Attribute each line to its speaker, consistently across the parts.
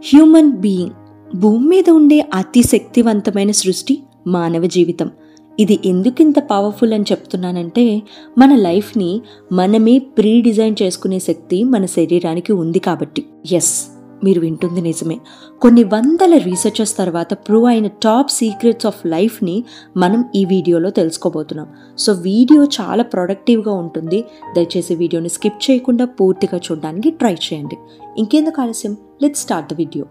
Speaker 1: human being భూమి మీద ఉండే అతి శక్తివంతమైన సృష్టి మానవ జీవితం ఇది ఎందుకింత పవర్ఫుల్ అని చెప్తున్నానంటే మన లైఫ్ని మనమే ప్రీ డిజైన్ చేసుకునే శక్తి మన శరీరానికి ఉంది కాబట్టి ఎస్ మీరు వింటుంది నిజమే కొన్ని వందల రీసెర్చర్స్ తర్వాత ప్రూవ్ అయిన టాప్ సీక్రెట్స్ ఆఫ్ లైఫ్ని మనం ఈ వీడియోలో తెలుసుకోబోతున్నాం సో వీడియో చాలా ప్రొడక్టివ్గా ఉంటుంది దయచేసి వీడియోని స్కిప్ చేయకుండా పూర్తిగా చూడడానికి ట్రై చేయండి ఇంకెందుకు ఆలస్యం let start the video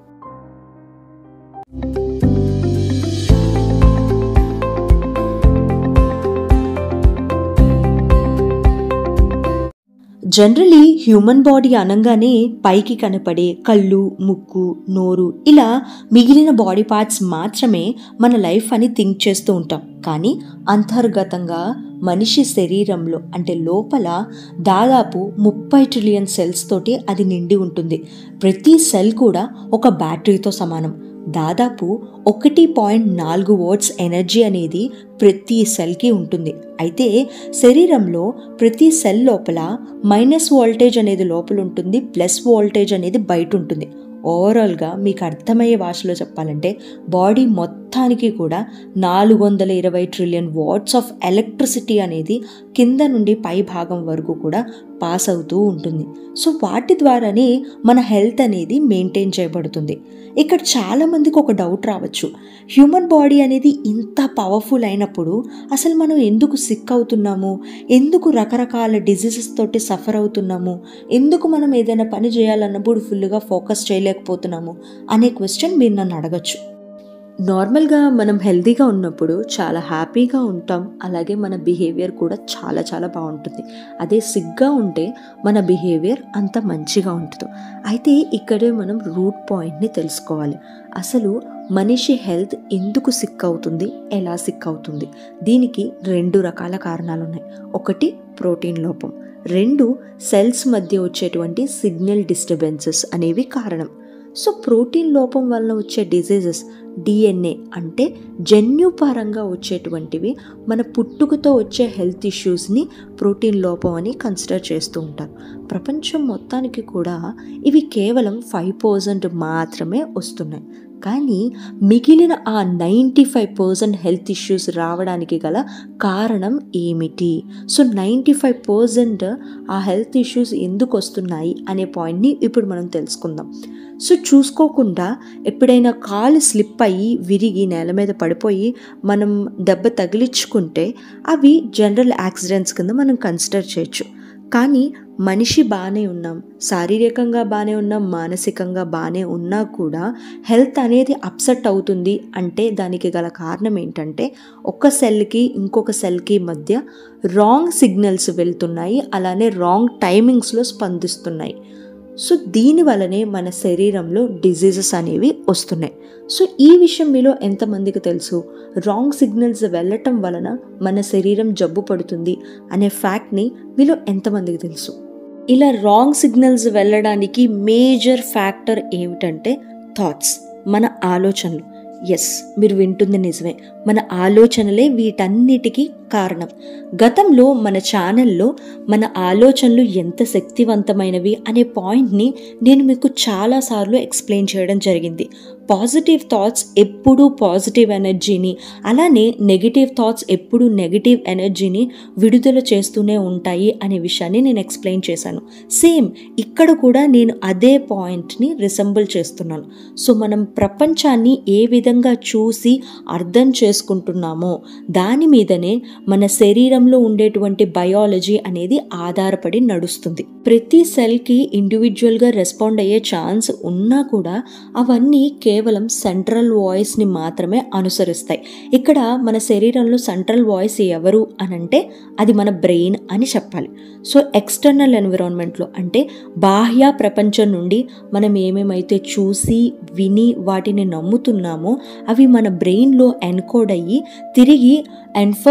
Speaker 1: generally human body అనగానే పైకి కనపడే కళ్ళు ముక్కు నోరు ఇలా మిగిలిన బాడీ పార్ట్స్ మాత్రమే మన లైఫ్ అని థింక్ చేస్తూ ఉంటాం కానీ అంతర్గతంగా మనిషి శరీరంలో అంటే లోపల దాదాపు ముప్పై ట్రిలియన్ సెల్స్ తోటి అది నిండి ఉంటుంది ప్రతి సెల్ కూడా ఒక బ్యాటరీతో సమానం దాదాపు ఒకటి పాయింట్ నాలుగు వాట్స్ ఎనర్జీ అనేది ప్రతి సెల్కి ఉంటుంది అయితే శరీరంలో ప్రతి సెల్ లోపల మైనస్ వోల్టేజ్ అనేది లోపల ఉంటుంది ప్లస్ వోల్టేజ్ అనేది బయట ఉంటుంది ఓవరాల్గా మీకు అర్థమయ్యే భాషలో చెప్పాలంటే బాడీ మొత్తానికి కూడా నాలుగు వందల ఇరవై ట్రిలియన్ వాట్స్ ఆఫ్ ఎలక్ట్రిసిటీ అనేది కింద నుండి పై భాగం వరకు కూడా పాస్ అవుతూ ఉంటుంది సో వాటి ద్వారానే మన హెల్త్ అనేది మెయింటైన్ చేయబడుతుంది ఇక్కడ చాలామందికి ఒక డౌట్ రావచ్చు హ్యూమన్ బాడీ అనేది ఇంత పవర్ఫుల్ అయినప్పుడు అసలు మనం ఎందుకు సిక్ అవుతున్నాము ఎందుకు రకరకాల డిజీజెస్ తోటి సఫర్ అవుతున్నాము ఎందుకు మనం ఏదైనా పని చేయాలన్నప్పుడు ఫుల్గా ఫోకస్ చేయలేకపోతున్నాము అనే క్వశ్చన్ మీరు నన్ను అడగచ్చు నార్మల్గా మనం హెల్తీగా ఉన్నప్పుడు చాలా హ్యాపీగా ఉంటాం అలాగే మన బిహేవియర్ కూడా చాలా చాలా బాగుంటుంది అదే సిగ్గా ఉంటే మన బిహేవియర్ అంత మంచిగా ఉంటుంది అయితే ఇక్కడే మనం రూట్ పాయింట్ని తెలుసుకోవాలి అసలు మనిషి హెల్త్ ఎందుకు సిక్ అవుతుంది ఎలా సిక్ అవుతుంది దీనికి రెండు రకాల కారణాలు ఉన్నాయి ఒకటి ప్రోటీన్ లోపం రెండు సెల్స్ మధ్య వచ్చేటువంటి సిగ్నల్ డిస్టర్బెన్సెస్ అనేవి కారణం సో ప్రోటీన్ లోపం వలన వచ్చే డిజీజెస్ డిఎన్ఏ అంటే జన్యుపరంగా వచ్చేటువంటివి మన పుట్టుకతో వచ్చే హెల్త్ ఇష్యూస్ని ప్రోటీన్ లోపం అని కన్సిడర్ చేస్తూ ఉంటారు ప్రపంచం మొత్తానికి కూడా ఇవి కేవలం ఫైవ్ పర్సెంట్ మాత్రమే వస్తున్నాయి కానీ మిగిలిన ఆ ninety five percent health issues రావడానికి గల కారణం ఏమిటి సో నైంటీ ఫైవ్ పర్సెంట్ ఆ హెల్త్ ఇష్యూస్ ఎందుకు వస్తున్నాయి అనే పాయింట్ని ఇప్పుడు మనం తెలుసుకుందాం సో చూసుకోకుండా ఎప్పుడైనా కాలు స్లిప్ అయ్యి విరిగి నేల మీద పడిపోయి మనం దెబ్బ తగిలించుకుంటే అవి జనరల్ యాక్సిడెంట్స్ కింద మనం కన్సిడర్ చేయొచ్చు కానీ మనిషి బాగానే ఉన్నాం శారీరకంగా బాగానే ఉన్నాం మానసికంగా బాగానే ఉన్నా కూడా హెల్త్ అనేది అప్సెట్ అవుతుంది అంటే దానికి గల కారణం ఏంటంటే ఒక సెల్కి ఇంకొక సెల్కి మధ్య రాంగ్ సిగ్నల్స్ వెళ్తున్నాయి అలానే రాంగ్ టైమింగ్స్లో స్పందిస్తున్నాయి సో దీని వలనే మన శరీరంలో డిజీజెస్ అనేవి వస్తున్నాయి సో ఈ విషయం మీలో ఎంతమందికి తెలుసు రాంగ్ సిగ్నల్స్ వెళ్ళటం వలన మన శరీరం జబ్బు పడుతుంది అనే ఫ్యాక్ట్ని మీలో ఎంతమందికి తెలుసు ఇలా రాంగ్ సిగ్నల్స్ వెళ్ళడానికి మేజర్ ఫ్యాక్టర్ ఏమిటంటే థాట్స్ మన ఆలోచనలు ఎస్ మీరు వింటుంది నిజమే మన ఆలోచనలే వీటన్నిటికీ కారణం గతంలో మన ఛానల్లో మన ఆలోచనలు ఎంత శక్తివంతమైనవి అనే పాయింట్ని నేను మీకు చాలాసార్లు ఎక్స్ప్లెయిన్ చేయడం జరిగింది పాజిటివ్ థాట్స్ ఎప్పుడూ పాజిటివ్ ఎనర్జీని అలానే నెగిటివ్ థాట్స్ ఎప్పుడూ నెగిటివ్ ఎనర్జీని విడుదల చేస్తూనే ఉంటాయి అనే విషయాన్ని నేను ఎక్స్ప్లెయిన్ చేశాను సేమ్ ఇక్కడ కూడా నేను అదే పాయింట్ని రిసెంబుల్ చేస్తున్నాను సో మనం ప్రపంచాన్ని ఏ విధంగా చూసి అర్థం చేసుకుంటున్నామో దాని మీదనే మన శరీరంలో ఉండేటువంటి బయాలజీ అనేది ఆధారపడి నడుస్తుంది ప్రతి సెల్కి ఇండివిజువల్గా రెస్పాండ్ అయ్యే ఛాన్స్ ఉన్నా కూడా అవన్నీ కేవలం సెంట్రల్ వాయిస్ని మాత్రమే అనుసరిస్తాయి ఇక్కడ మన శరీరంలో సెంట్రల్ వాయిస్ ఎవరు అని అంటే అది మన బ్రెయిన్ అని చెప్పాలి సో ఎక్స్టర్నల్ ఎన్విరాన్మెంట్లో అంటే బాహ్య ప్రపంచం నుండి మనం ఏమేమైతే చూసి విని వాటిని నమ్ముతున్నామో అవి మన బ్రెయిన్లో ఎన్కోడ్ అయ్యి తిరిగి ఇన్ఫర్మేషన్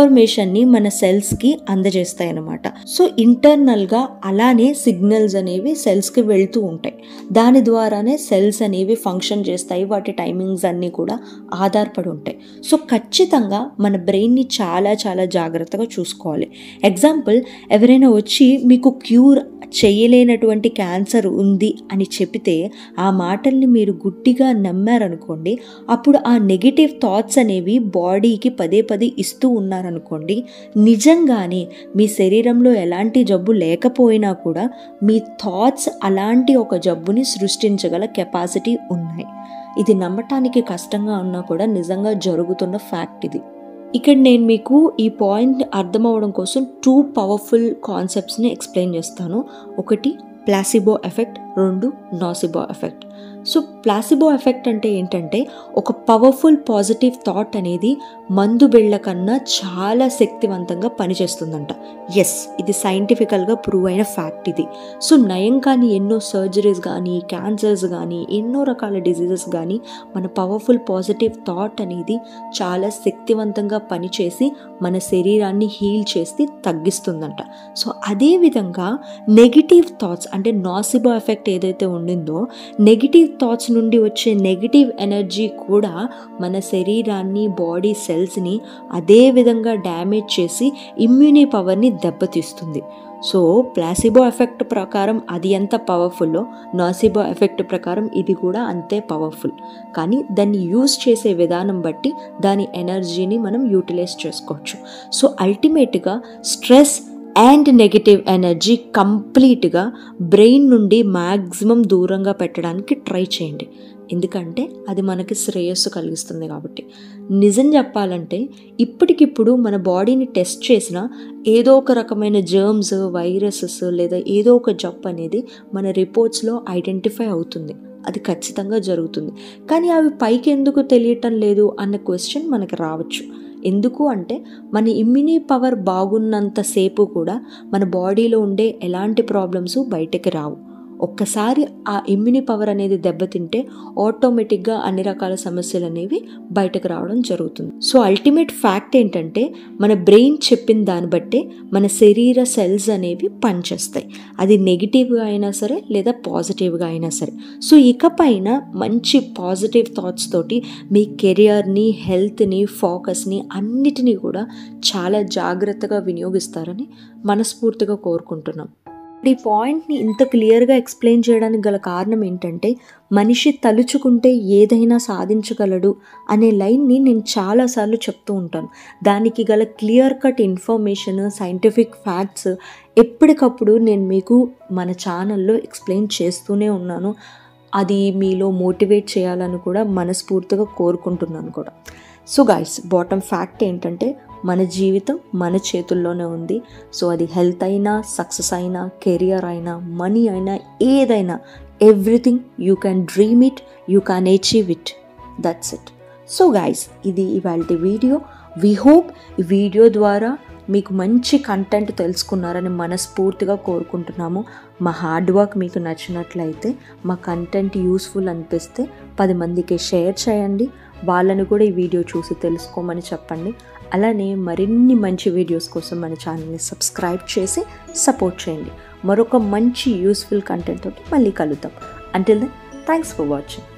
Speaker 1: ఇన్ఫర్మేషన్ని మన సెల్స్కి అందజేస్తాయి అన్నమాట సో ఇంటర్నల్గా అలానే సిగ్నల్స్ అనేవి సెల్స్కి వెళ్తూ ఉంటాయి దాని ద్వారానే సెల్స్ అనేవి ఫంక్షన్ చేస్తాయి వాటి టైమింగ్స్ అన్నీ కూడా ఆధారపడి ఉంటాయి సో ఖచ్చితంగా మన బ్రెయిన్ని చాలా చాలా జాగ్రత్తగా చూసుకోవాలి ఎగ్జాంపుల్ ఎవరైనా వచ్చి మీకు క్యూర్ చేయలేనటువంటి క్యాన్సర్ ఉంది అని చెప్తే ఆ మాటల్ని మీరు గుడ్డిగా నమ్మారనుకోండి అప్పుడు ఆ నెగిటివ్ థాట్స్ అనేవి బాడీకి పదే పదే ఇస్తూ ఉన్నారనుకోండి నిజంగానే మీ శరీరంలో ఎలాంటి జబ్బు లేకపోయినా కూడా మీ థాట్స్ అలాంటి ఒక జబ్బుని సృష్టించగల కెపాసిటీ ఉన్నాయి ఇది నమ్మటానికి కష్టంగా ఉన్నా కూడా నిజంగా జరుగుతున్న ఫ్యాక్ట్ ఇది ఇక్కడ నేను మీకు ఈ పాయింట్ అర్థం అవ్వడం కోసం టూ పవర్ఫుల్ కాన్సెప్ట్స్ని ఎక్స్ప్లెయిన్ చేస్తాను ఒకటి ప్లాసిబో ఎఫెక్ట్ రెండు nocebo effect so placebo effect అంటే ఏంటంటే ఒక పవర్ఫుల్ పాజిటివ్ థాట్ అనేది మందు బిళ్ళ కన్నా చాలా శక్తివంతంగా పనిచేస్తుందంట ఎస్ ఇది సైంటిఫికల్గా ప్రూవ్ అయిన ఫ్యాక్ట్ ఇది సో నయం కానీ ఎన్నో సర్జరీస్ కానీ క్యాన్సర్స్ కానీ ఎన్నో రకాల డిజీజెస్ కానీ మన పవర్ఫుల్ పాజిటివ్ థాట్ అనేది చాలా శక్తివంతంగా పనిచేసి మన శరీరాన్ని హీల్ చేసి తగ్గిస్తుందంట సో అదేవిధంగా నెగిటివ్ థాట్స్ అంటే నాసిబో ఎఫెక్ట్ ఏదైతే ఉండిందో నెగిటివ్ థాట్స్ నుండి వచ్చే నెగిటివ్ ఎనర్జీ కూడా మన శరీరాన్ని బాడీ సెల్స్ని అదే విధంగా డ్యామేజ్ చేసి ఇమ్యూని పవర్ని దెబ్బతీస్తుంది సో ప్లాసిబో ఎఫెక్ట్ ప్రకారం అది ఎంత పవర్ఫుల్లో నాసిబో ఎఫెక్ట్ ప్రకారం ఇది కూడా అంతే పవర్ఫుల్ కానీ దాన్ని యూజ్ చేసే విధానం బట్టి దాని ఎనర్జీని మనం యూటిలైజ్ చేసుకోవచ్చు సో అల్టిమేట్గా స్ట్రెస్ అండ్ నెగిటివ్ ఎనర్జీ కంప్లీట్గా బ్రెయిన్ నుండి మ్యాక్సిమం దూరంగా పెట్టడానికి ట్రై చేయండి ఎందుకంటే అది మనకి శ్రేయస్సు కలిగిస్తుంది కాబట్టి నిజం చెప్పాలంటే ఇప్పటికిప్పుడు మన బాడీని టెస్ట్ చేసిన ఏదో ఒక రకమైన జర్మ్స్ వైరసెస్ లేదా ఏదో ఒక జబ్ అనేది మన రిపోర్ట్స్లో ఐడెంటిఫై అవుతుంది అది ఖచ్చితంగా జరుగుతుంది కానీ అవి పైకి ఎందుకు తెలియటం లేదు అన్న క్వశ్చన్ మనకి రావచ్చు ఎందుకు అంటే మన ఇమ్యూని పవర్ బాగున్నంతసేపు కూడా మన బాడీలో ఉండే ఎలాంటి ప్రాబ్లమ్స్ బయటకి రావు ఒక్కసారి ఆ ఇమ్యూని పవర్ అనేది దెబ్బతింటే ఆటోమేటిక్గా అన్ని రకాల సమస్యలు అనేవి బయటకు రావడం జరుగుతుంది సో అల్టిమేట్ ఫ్యాక్ట్ ఏంటంటే మన బ్రెయిన్ చెప్పిన దాన్ని బట్టే మన శరీర సెల్స్ అనేవి పనిచేస్తాయి అది నెగిటివ్గా అయినా సరే లేదా పాజిటివ్గా అయినా సరే సో ఇకపైన మంచి పాజిటివ్ థాట్స్ తోటి మీ కెరియర్ని హెల్త్ని ఫోకస్ని అన్నిటినీ కూడా చాలా జాగ్రత్తగా వినియోగిస్తారని మనస్ఫూర్తిగా కోరుకుంటున్నాం ఈ పాయింట్ని ఇంత క్లియర్గా ఎక్స్ప్లెయిన్ చేయడానికి గల కారణం ఏంటంటే మనిషి తలుచుకుంటే ఏదైనా సాధించగలడు అనే లైన్ని నేను చాలాసార్లు చెప్తూ ఉంటాను దానికి గల clear cut information scientific facts ఎప్పటికప్పుడు నేను మీకు మన ఛానల్లో ఎక్స్ప్లెయిన్ చేస్తూనే ఉన్నాను అది మీలో మోటివేట్ చేయాలని కూడా మనస్ఫూర్తిగా కోరుకుంటున్నాను కూడా సో గైస్ బాటమ్ ఫ్యాక్ట్ ఏంటంటే మన జీవితం మన చేతుల్లోనే ఉంది సో అది హెల్త్ అయినా సక్సెస్ అయినా కెరియర్ అయినా మనీ అయినా ఏదైనా everything you can dream it you can achieve it that's it so guys ఇది ఇవాళ వీడియో వీ హోప్ ఈ వీడియో ద్వారా మీకు మంచి కంటెంట్ తెలుసుకున్నారని మనస్ఫూర్తిగా కోరుకుంటున్నాము మా హార్డ్ వర్క్ మీకు నచ్చినట్లయితే మా కంటెంట్ యూస్ఫుల్ అనిపిస్తే పది మందికి షేర్ చేయండి వాళ్ళని కూడా ఈ వీడియో చూసి తెలుసుకోమని చెప్పండి అలానే మరిన్ని మంచి వీడియోస్ కోసం మన ఛానల్ని సబ్స్క్రైబ్ చేసి సపోర్ట్ చేయండి మరొక మంచి యూస్ఫుల్ కంటెంట్ తోటి మళ్ళీ కలుద్దాం until then thanks for watching